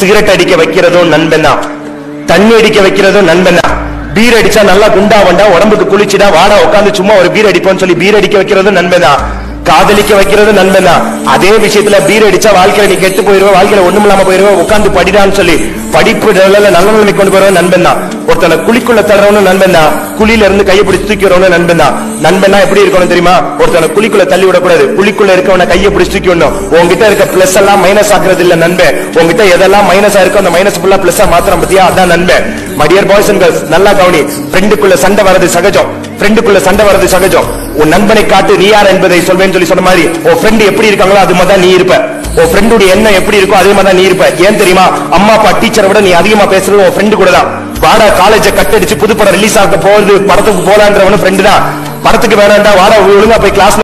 cigarette அடிக்க வைக்கிறதும் நண்பன் தான் தண்ணி அடிக்க வைக்கிறதும் நண்பன் தான் பீர் அடிச்சா நல்லா குண்டா வண்டா உடம்புக்கு குளிச்சுடா வாடா உட்காந்து சும்மா ஒரு பீர் அடிப்போம்னு சொல்லி பீர் அடிக்க வைக்கிறதும் நண்பன் தான் காதலிக்க வைக்கிறது நண்பன் தான் அதே விஷயத்துல பீர் அடிச்சா வாழ்க்கையில நீ கெட்டு போயிருவ வாழ்க்கையில ஒண்ணும் இல்லாம போயிருவ உட்காந்து படிடான்னு சொல்லி படிப்பு நல்ல நல்ல நிலைமை கொண்டு போறவன் நண்பன் தான் ஒருத்தனை குழிக்குள்ள தள்ளுறவனும் நண்பன் தான் குழியில இருந்து கையை பிடிச்சு தூக்கிறவனும் நண்பன் தான் நண்பன்னா எப்படி இருக்கணும் தெரியுமா ஒருத்தனை குழிக்குள்ள தள்ளி விடக்கூடாது குழிக்குள்ள இருக்கவன கையை பிடிச்சு தூக்கி விடணும் உங்ககிட்ட இருக்க பிளஸ் எல்லாம் மைனஸ் ஆக்குறது இல்ல நண்பன் உங்ககிட்ட எதெல்லாம் மைனஸா இருக்கோ அந்த மைனஸ் ஃபுல்லா பிளஸ் மாத்திரம் பத்தியா அதான் நண்பன் மடியர் பாய்ஸ் அண்ட் கேர்ள்ஸ் நல்லா கவனி ஃப்ரெண்டுக்குள்ள சண்டை வர்றது சகஜம் ஃப்ரெண்டுக்குள்ள சண்டை வர்றது சகஜம் உன் நண்பனை காட்டு நீ யார் என்பதை சொல்வேன்னு சொல்லி சொன்ன மாதிரி உன் ஃப்ரெண்ட் எப்படி இருக்காங்களோ அது மாதிரி தான் நீ இருப்ப உன் ஃப்ரெண்டுடைய எண்ணம் எப்படி இருக்கோ அதே மாதிரி தான் நீ இருப்ப ஏன் தெரியுமா அம்மா அப்பா டீச்சரை விட நீ அதிகமா பேசுறது உன் ஃப்ரெண்டு கூட தான் வாடா காலேஜ கட்டடிச்சு புது படம் ரிலீஸ் ஆக போகுது படத்துக்கு போலான்றவனு ஃப்ரெண்டு தான் படத்துக்கு வேணாண்டா வாடா ஒழுங்கா போய் கிளாஸ்